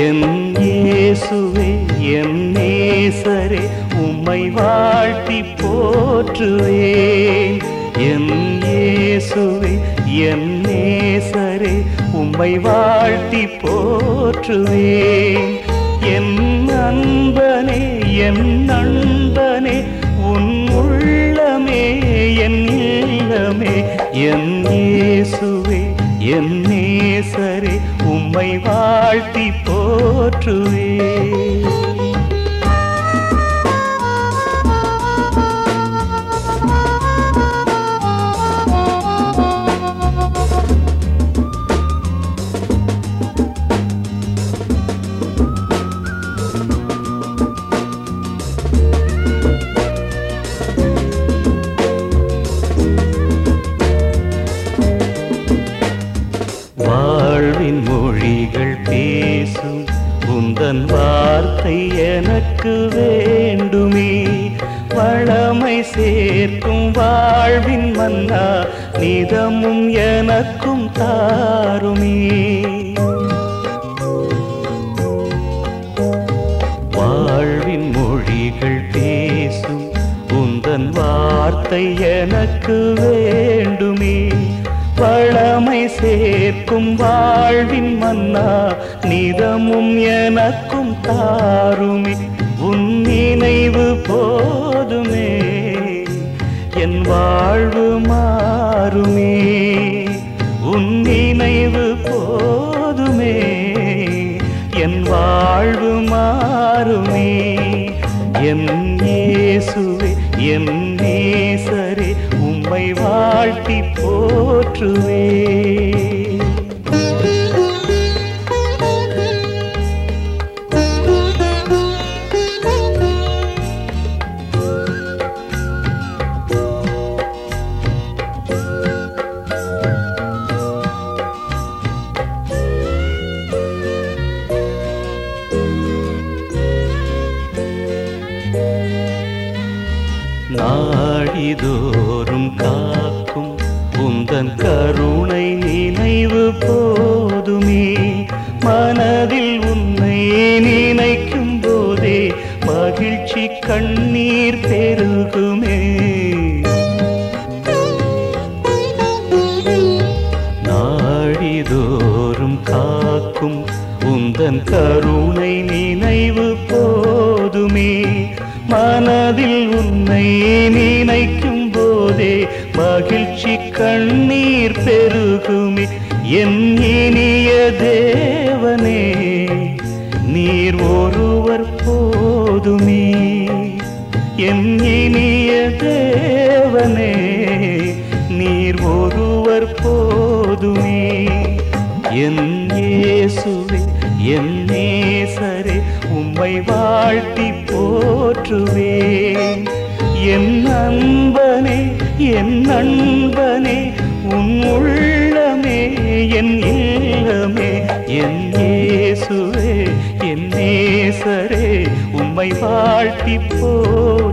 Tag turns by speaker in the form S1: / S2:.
S1: என் இயேசுவே என் நேசரே உம்மை வாழ்த்தி போற்றுவேன் என் இயேசுவே என் நேசரே உம்மை வாழ்த்தி போற்றுவேன் என் அன்பனே என் நண்பனே உன் உள்ளமே என் இல்லமே என் இயேசுவே என் நேசரே உம்மை வாழ்த்தி போற்றுவேன் வாழ்வின் மொழிகள் பேசும் உந்தன் வார்த்தை எனக்கு வேண்டுமே வளமை சேர்க்கும் வாழ்வின் மன்னா நிதமும் எனக்கும் தாருமே வாழ்வின் மொழிகள் பேசும் உந்தன் வார்த்தை எனக்கு வேண்டுமே வளமை சேர்க்கும் வாழ்வின் மன்னா நிதமும் எனக்கும் தாருமே உன் நினைவு போதுமே என் வாழ்வு மாறுமே உன் நினைவு போதுமே என் வாழ்வு மாறுமே என் இயேசுவே என் நேசரே உம்மை வாழ்த்தி போற்றுவே நாடிதோறும் காக்கும் உந்தன் கருணை நினைவு போதுமே மனதில் உன்னை நினைக்கும் போதே மகிழ்ச்சி கண்ணீர் பெருகுமே நாடிதோறும் காக்கும் உந்தன் கருணை நினைவு போதுமே மனதில் உன்னை நினைக்கும் போதே மகிழ்ச்சி கண்ணீர் பெருகுமே என் இனிய தேவனே நீர் ஒருவர் போதுமே என் இனிய தேவனே நீர் ஒருவர் போதுமே என் இயேசுவே என் நேசரே உம்மை வாழ்த்தி போற்றுவேன் என் அன்பனே என் நண்பனே உன் உள்ளமே என் இல்லமே என் இயேசுவே என் நேசரே உம்மை வாழ்த்தி போற்றுவேன்